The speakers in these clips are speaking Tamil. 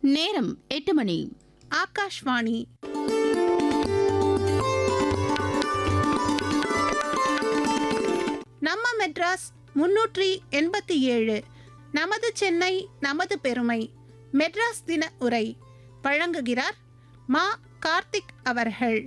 நேரம் எட்டு மணி ஆகாஷ்வாணி நம்ம மெட்ராஸ் முன்னூற்றி எண்பத்தி ஏழு நமது சென்னை நமது பெருமை மெட்ராஸ் தின உரை வழங்குகிறார் மா கார்த்திக் அவர்கள்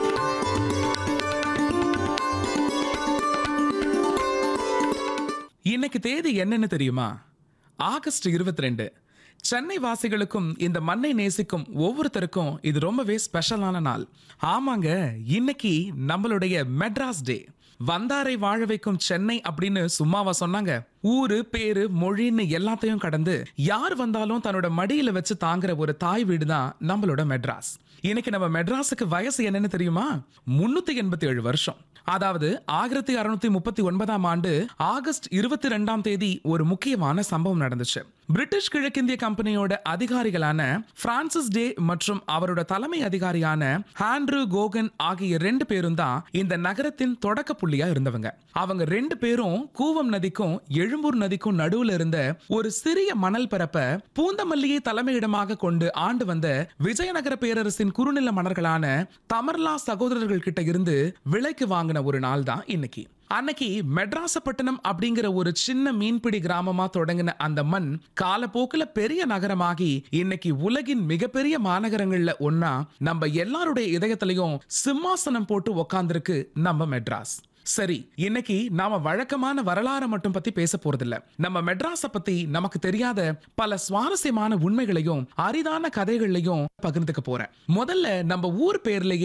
இன்னைக்கு தேதி என்னன்னு தெரியுமா ஆகஸ்ட் இருபத்தி ரெண்டு சென்னை வாசிகளுக்கும் இந்த மண்ணை நேசிக்கும் ஒவ்வொருத்தருக்கும் இது ரொம்பவே ஸ்பெஷலான நாள் ஆமாங்க இன்னைக்கு நம்மளுடைய மெட்ராஸ் டே வந்தாரை வாழ வைக்கும் சென்னை அப்படின்னு சும்மாவா சொன்னாங்க ஊரு பேரு மொழின்னு எல்லாத்தையும் கடந்து யார் வந்தாலும் தன்னோட மடியில வச்சு தாங்குற ஒரு தாய் வீடு தான் நம்மளோட மெட்ராஸ் இன்னைக்கு நம்ம மெட்ராஸுக்கு வயசு என்னன்னு தெரியுமா முன்னூத்தி எண்பத்தி ஏழு வருஷம் அதாவது ஆயிரத்தி அறுநூத்தி முப்பத்தி ஒன்பதாம் ஆண்டு ஆகஸ்ட் இருபத்தி ரெண்டாம் தேதி ஒரு முக்கியமான சம்பவம் நடந்துச்சு பிரிட்டிஷ் கிழக்கிந்திய கம்பெனியோட அதிகாரிகளான பிரான்சிஸ் டே மற்றும் அவரோட தலைமை அதிகாரியான ஹாண்ட்ரு கோகன் ஆகிய ரெண்டு பேரும் தான் இந்த நகரத்தின் தொடக்க புள்ளியா இருந்தவங்க அவங்க ரெண்டு பேரும் கூவம் நதிக்கும் எழும்பூர் நதிக்கும் நடுவுல இருந்த ஒரு சிறிய மணல் பரப்ப பூந்தமல்லியை தலைமையிடமாக கொண்டு ஆண்டு வந்த விஜயநகர பேரரசின் குறுநில மன்னர்களான தமர்லா சகோதரர்கள் கிட்ட இருந்து விலைக்கு வாங்கின ஒரு நாள் தான் இன்னைக்கு அன்னைக்கு மெட்ராசப்பட்டினம் அப்படிங்கிற ஒரு சின்ன மீன்பிடி கிராமமா தொடங்கின அந்த மண் காலப்போக்குல பெரிய நகரமாகி இன்னைக்கு உலகின் மிகப்பெரிய மாநகரங்கள்ல ஒன்னா நம்ம எல்லாருடைய இதயத்திலையும் சிம்மாசனம் போட்டு உக்காந்துருக்கு நம்ம மெட்ராஸ் சரி இன்னைக்கு நாம வழக்கமான வரலாறை மட்டும் பத்தி பேச போறதில்ல நம்ம மெட்ராஸ பத்தி நமக்கு தெரியாத பல சுவாரஸ்யமான உண்மைகளையும் அரிதான கதைகளையும் பகிர்ந்துக்க போறேன் முதல்ல நம்ம ஊர் பேர்லயே